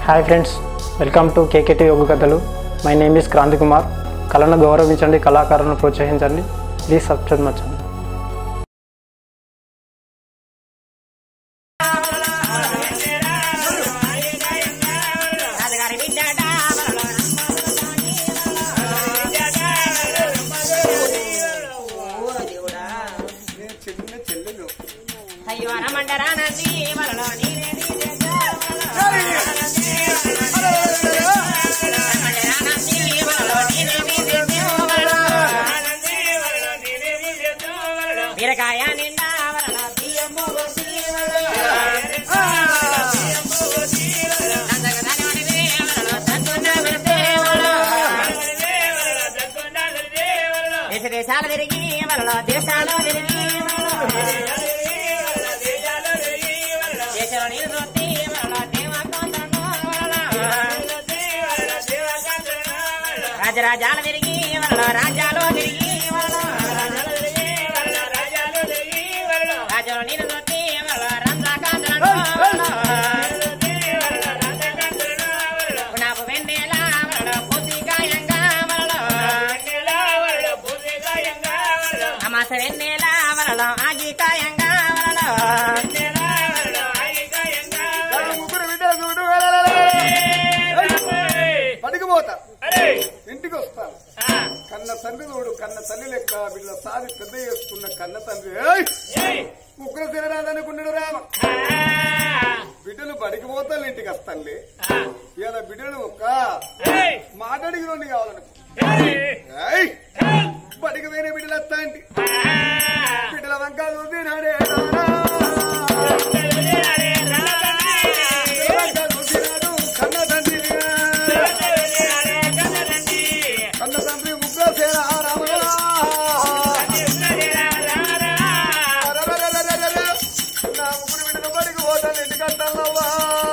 Hi friends welcome to KKT yoga కథలు my name is Kranthi Kumar కళను గౌరవించండి కళాకారులను ప్రోత్సహించండి ప్లీజ్ సబ్స్క్రైబ్ మచ్చండి రాజుగారి బిడ్డట చిన్న చెల్లెలు అయ్యో అనమంటారా నంది వలలో నీరే నీరే బీరకాయ నిండా వలన బియ్యం పోసి దేశ దేశాలు తిరిగి వలలో దేశాలు తిరిగి దేశంలో నీరు దొరికి వలలో దేవకొండను రాజరాజాలు తిరిగి వలలో రాజ్యాలు తిరిగి వలలో రాజ్యంలో నీరు దొరికి వలలో రంజాకాంతలను నాకు వెన్నెల వలలో పూసికాయంగా వలలో అమాస వెన్నెల వలలో ఆగికాయంగా వలలో ముగ్గురు బిడ్డ చూడు పడికిపోతా ఇంటికి వస్తాను కన్న తండ్రి చూడు కన్న తల్లి లెక్క బిడ్డ సాది పెద్ద చేసుకున్న కన్న తండ్రి ఏయ్! ముగ్గురు తినరాదనుకున్నాడు రామ బిడ్డలు బడికి పోతాను ఇంటికి వస్తానులే ఇలా బిడ్డలు ఒక్క మాట అడిగి రెండు కావాలనుకో ఏయ్! బడికి వేరే బిడ్డలు వస్తా అంటే బిడ్డల వంక చూసి నాడే రారా. కన్న తండ్రి కన్న తండ్రి ముగ్గురు సేన రామరా నా ముగ్గురు బిడ్డలు బడికి పోతాను ఇంటికి వస్తానవ్వా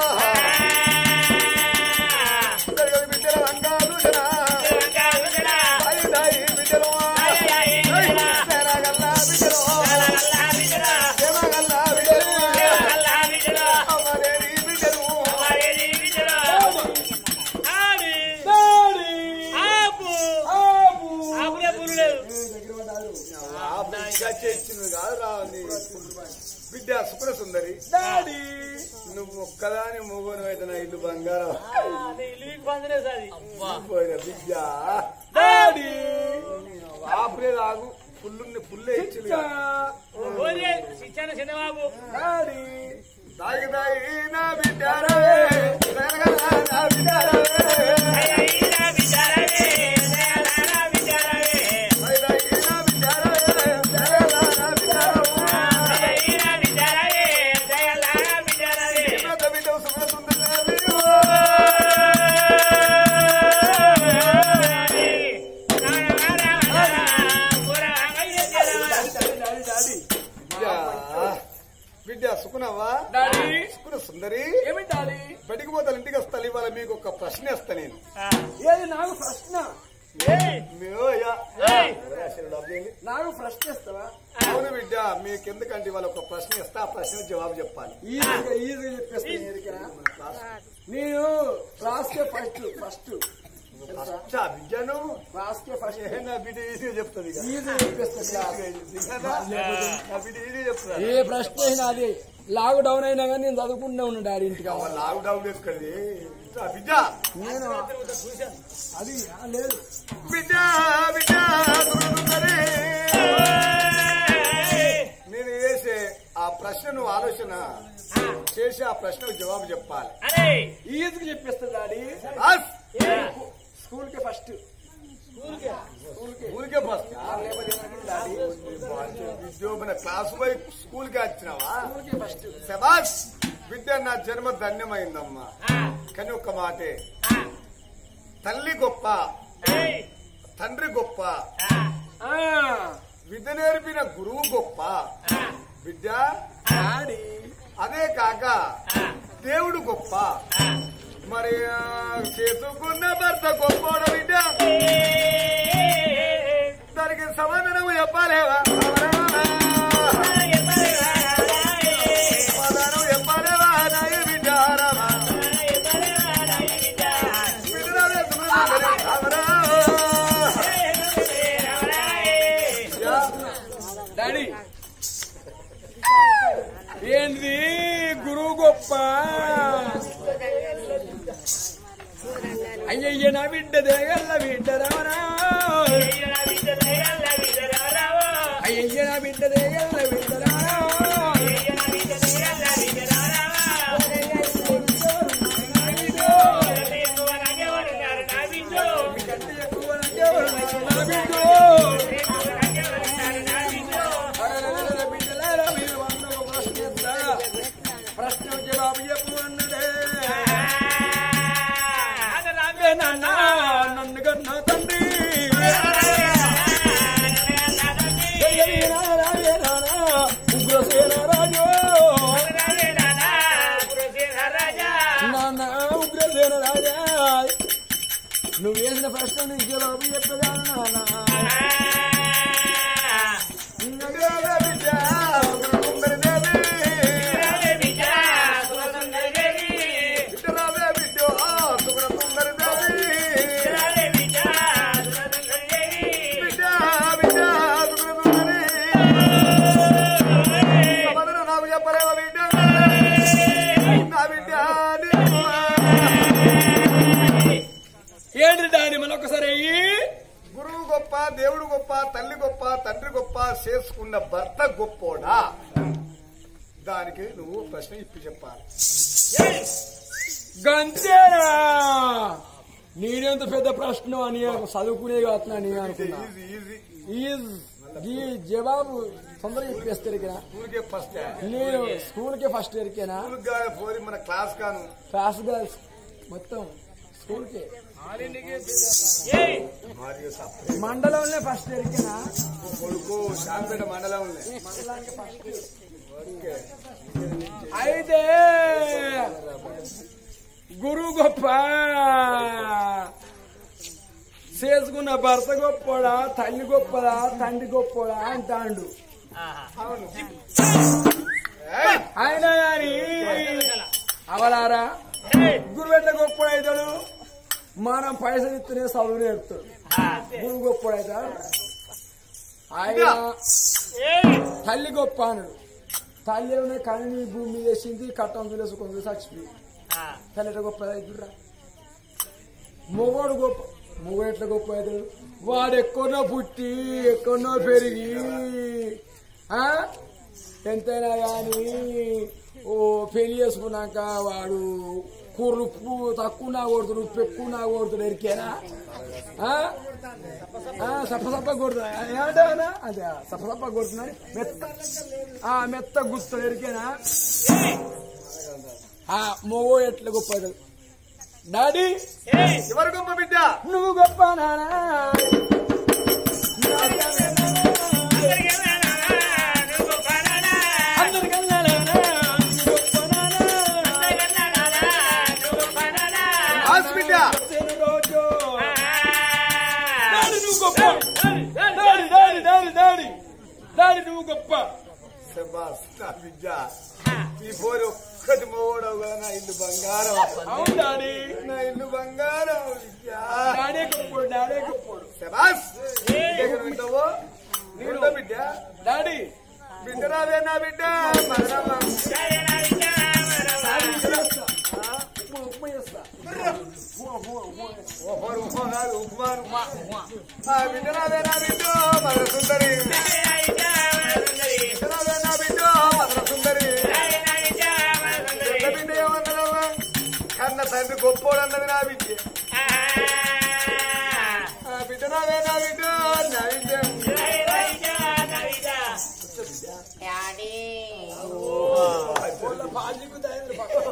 బిడ్డల వంక చూసినా దాయి దాయి బిడ్డలు సేనగల్లా బిడ్డలు సేనగల్లా బిడ్డలు అమ్మలేని బిడ్డలు బిడ్డ సుప్ర సుందరి నువ్వు ఒక్కదాని మూగోను అయితే నా ఇల్లు బంగారం పోయిన బిడ్డ ఆపులే రాగు పుల్లుని పుల్లే ఇచ్చింది డాడీ దాగి దాగి నా బిడ్డారే జరగరా నా బిడ్డారే దాగి దాగి నా బిడ్డారే జరగరా నా బిడ్డారే పెద్ద బిడ్డ సుప్ర సుందరి బిడ్డ సుకునవా సుకున సుందరి ఏమిటాలి బడికి పోతాను ఇంటికి వస్తాను ఇవాళ మీకు ఒక ప్రశ్న వేస్తా నేను ఏది నాకు ప్రశ్న మీరు అయ్యా. ఎవరు రాశారు డబ్బు ఏంది? నాకు ప్రశ్న ఇస్తావా అవును బిడ్డ మీకు ఎందుకంటే ఇవాళ ఒక ప్రశ్న ఇస్తా ఆ ప్రశ్న జవాబు చెప్పాలి ఈజీగా ఈజీగా చెప్పేస్తాను ఎరికనా? నేను క్లాస్కే ఫస్ట్ ఫస్ట్ ఫస్ట్ ఆ బిడ్డ నువ్వు క్లాస్కే ఫస్ట్ ఏ నా బిడ్డ ఈజీగా చెప్తుంది ఇక. ఈజీగా చెప్పేస్తాను దిగదా? నా బిడ్డ ఈజీగా చెప్తుంది ఏ ప్రశ్న అయినా అది లాక్ డౌన్ అయినా కానీ నేను చదువుకుంటూనే ఉన్నా డాడీ ఇంటికి అమ్మ లాక్ డౌన్ ఎక్కడి ఆ బిడ్డ నేను అది ఆ, లేదు బిడ్డ బిడ్డ దుర్గుందరే. నేను వేసే ఆ ప్రశ్నను ఆలోచన చేసి ఆ ప్రశ్నకు జవాబు చెప్పాలి ఈజీగా చెప్పేస్తా డాడీ అస్. స్కూల్ కి ఫస్ట్ ఊరికే ఫస్ట్ ఉద్యోగం క్లాస్ పోయి స్కూల్ కి వచ్చినావా ఫస్ట్ శబాష్ బిడ్డ నా జన్మ ధన్యమైందమ్మా కానీ ఒక మాటే తల్లి గొప్ప తండ్రి గొప్ప విద్య నేర్పిన గురువు గొప్ప బిడ్డ డాడీ అదే కాక దేవుడు గొప్ప మరి ఆ, చేసుకున్న భర్త గొప్ప బిడ్డ దానికి సమాధానం చెప్పాలేవా సమాధానం చెప్పాలేవా నాయ బిడ్డ రామా అయ్యయ్య నా బిడ్డ దేగల్ల బిడ్డ రావరా అయ్యయ్య నా బిడ్డ దేగల్ల బిడ్డ రావరా ప్రశ్న జవాబు చెప్పు అన్నదే రావే నాన్న నన్ను కన్నా తండ్రి రావే నాన్న ఉగ్రసేన రాజు నాన్న ఉగ్రసేన రాజా నువ్వు వేసిన ప్రశ్న నీకు జవాబు చెప్పదా నాన్న నగరాల బిడ్డ, సుందరి దేవి. ఇటరాలే బిడ్డ, సుగుణ సుందరి దేవి. బిడ్డ, బిడ్డ, సుగుణ సుందరి. సమాధానం నాకు చెప్పలేవా బిడ్డ? నా బిడ్డ నీవు. ఏంటి దాని మరొకసారి అయ్యి గురువు గొప్ప దేవుడు గొప్ప తల్లి గొప్ప తండ్రి గొప్ప చేసుకున్న భర్త గొప్పోడా దానికి నువ్వు ప్రశ్న ఇప్పి చెప్పాలి గంతేనా నేనెంత పెద్ద ప్రశ్న అని చదువుకునే కాదు నేను అనుకున్నా ఈజీ ఈజీ ఈ ఈ జవాబు తొందరగా ఇప్పేస్తే ఎరికేనా ఊరికే ఫస్ట్ నేను స్కూల్ కే ఫస్ట్ ఎరికేనా ఊరుగా పోయి మన క్లాస్ కాను క్లాస్ గర్ల్స్ మొత్తం స్కూల్ కే మరియు సప్ మండలంలో ఫస్ట్ ఎరికేనా కొడుకు శాంపేట మండలం ఉంది అయితే గురువు గొప్ప చేసుకున్న భర్త గొప్పడా తల్లి గొప్పదా తండ్రి గొప్పడా అంటాండు ఏయ్! ఆయన గాని అవలారా గురువు ఎట్లా గొప్పడు అవుతాడు మనం పైసలు ఇస్తేనే చదువు నేర్పుతాడు గురువు గొప్పడు అవుతాడు ఆయన తల్లి గొప్ప అన్నాడు తల్లి ఏమైనా కళ్ళని భూమి మీద వేసింది కట్టం తెలుసుకుంది చచ్చిపోయి తల్లి ఎట్లా గొప్ప అవుతురా మొగోడు గొప్ప మొగోడు ఎట్లా గొప్ప అవుతాడు వాడు ఎక్కడో పుట్టి ఎక్కడో పెరిగి ఆ ఎంతైనా కానీ ఓ పెళ్లి చేసుకున్నాక వాడు కూరలు ఉప్పు తక్కువ నా కొడుతుడు ఉప్పు ఎక్కువ నా కొడుతుడు ఎరికేనా ఆ? ఆ, సప్ప సప్ప కొడుతున్నా ఏమంటావనా అదే సప్ప సప్ప కొడుతున్నా మెత్త ఆ మెత్త గుర్తుడు ఎరికేనా ఆ మొగో ఎట్లా గొప్ప అవుతాడు డాడీ ఎవరు గొప్ప బిడ్డ నువ్వు గొప్ప నానా అందరికన్నా నానా, నువ్వు గొప్ప నానా. ఆస్ బిడ్డ వచ్చేను రోజు. డాడీ నువ్వు గొప్ప daddy daddy daddy daddy daddy నువ్వు గొప్ప శబాస్ నా బిడ్డ ఈ పోరు ఒక్కటి మోడవు కదా నా ఇల్లు బంగారం అవును డాడీ నా ఇల్లు బంగారం బిడ్డ డాడీ గొప్పోడు డాడీ గొప్పోడు శబాస్ దగ్గర వింటావు నీవుంటా బిడ్డ డాడీ బిడ్డ రాదే నా బిడ్డ మరణమ్మ. ఉప్మా ఉప్మా చేస్తా ఓహో ఉప్మా కాదు ఉప్మా ఉప్మా. ఆ బిడ్డ రాదే నా బిడ్డ మరణ సుందరి బిడ్డ రాదే నా బిడ్డ మరణ సుందరి పెద్ద బిడ్డ ఏమన్నదమ్మా కన్న తండ్రి గొప్పోడు అన్నది నా బిడ్డ ఆ బిడ్డ రాదే నా బిడ్డ నా బిడ్డ పాజికు తయారు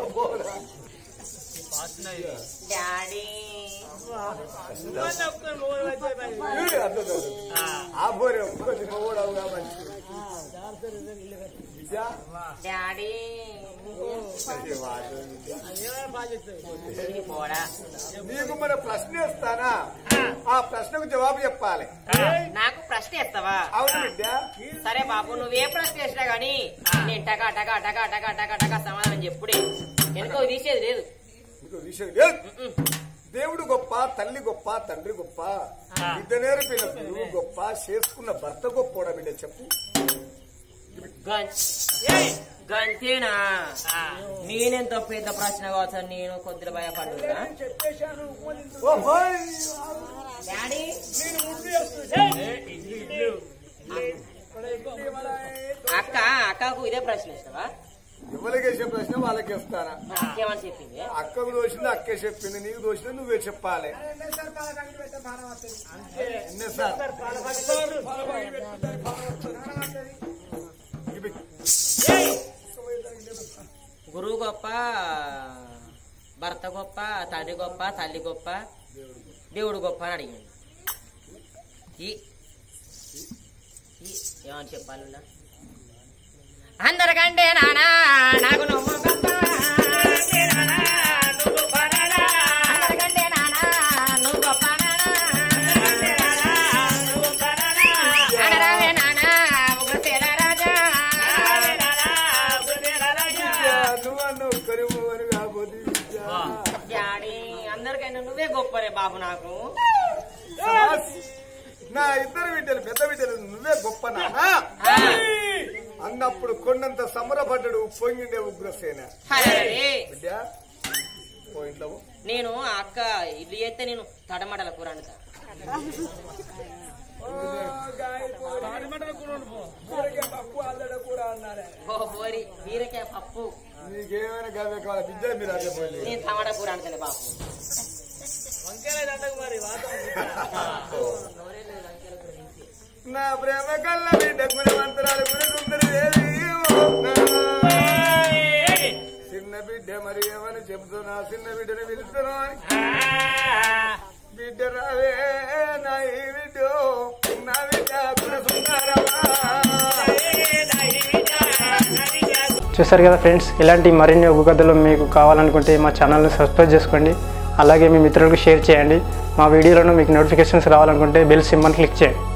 చూడు, అర్థం కాదు. ఆ పోరే ఒక్కటి మగోడవు కాబట్టి బిడ్డ డాడీ ఏ వాడు బిడ్డ. పోడా నీకు మన ప్రశ్న ఇస్తానా ఆ ప్రశ్నకు జవాబు చెప్పాలి నాకు ప్రశ్న ఇస్తావా అవును బిడ్డ సరే బాబు నువ్వే ప్రశ్న వేసినా గానీ నేను టకా టకా టకా టకా టకా టకా సమాధానం చెప్పుడే ఎందుకో తీసేది లేదు ఇంకో విషయం లేదు దేవుడు గొప్ప తల్లి గొప్ప తండ్రి గొప్ప విద్య నేర్పిన గురువు గొప్ప చేసుకున్న భర్త గొప్పోడా బిడ్డ చెప్పు గంజ్ గంతేనా నేనెంత పెద్ద ప్రశ్న కావచ్చు నేను కొద్దిగా భయపడ్డా ఓహో డాడీ అక్క అక్కకు ఇదే ప్రశ్న ఇస్తావా ఎవరికి వేసే ప్రశ్న వాళ్ళకి ఇస్తానా అక్కేమని చెప్పింది అక్కకు దోషింది అక్కే చెప్పింది నీకు దోషింది నువ్వే చెప్పాలి ఎన్నిసార్లు ఇవి గురువు గొప్ప భర్త గొప్ప తండ్రి గొప్ప తల్లి గొప్ప దేవుడు గొప్ప అని అడిగింది ఈ ఈ ఏమని చెప్పాలి ఉన్నా? అందరికంటే నానా నాకు నువ్వు గొప్ప అందరికంటే నానా నువ్వు గొప్ప నానా. అనరావే నానా ఉగ్రసేన రాజా నువ్వు కరువు అని కాకపోతే విద్య. డాడీ అందరికైనా నువ్వే గొప్పరే బాబు నాకు సాస్. నా ఇద్దరు బిడ్డలు పెద్ద బిడ్డలు నువ్వే గొప్ప నానా అన్నప్పుడు కొండంత సమరపడ్డాడు పొంగిండే ఉగ్రసేన అరే బిడ్డ పోయింట్లో నేను ఆ అక్క ఇల్లు చేస్తే నేను తడమడల కూర వండుతా పప్పు అల్లడ కూర అన్నారే ఓ పోరి బీరకాయ పప్పు నీకేమైనా గవే కావాలి బిడ్డ మీరు అదే పోయి నేను టమాటా కూర వండుతాను బాబు నా ప్రేమ కల్ల బిడ్డ గుణవంతరాలు గుణసుందరి దేవి ఓ నా. చిన్న బిడ్డ మరి ఏమని చెబుతున్నా చిన్న బిడ్డని పిలుస్తున్నా అని. బిడ్డ రావే నా ఈ బిడ్డ నా బిడ్డ గుణసుందరమా చూసారు కదా ఫ్రెండ్స్ ఇలాంటి మరిన్ని ఒగ్గు కథలు మీకు కావాలనుకుంటే మా ఛానల్ని సబ్స్క్రైబ్ చేసుకోండి అలాగే మీ మిత్రులకు షేర్ చేయండి మా వీడియోలను మీకు నోటిఫికేషన్స్ రావాలనుకుంటే బెల్ సింబల్ క్లిక్ చేయండి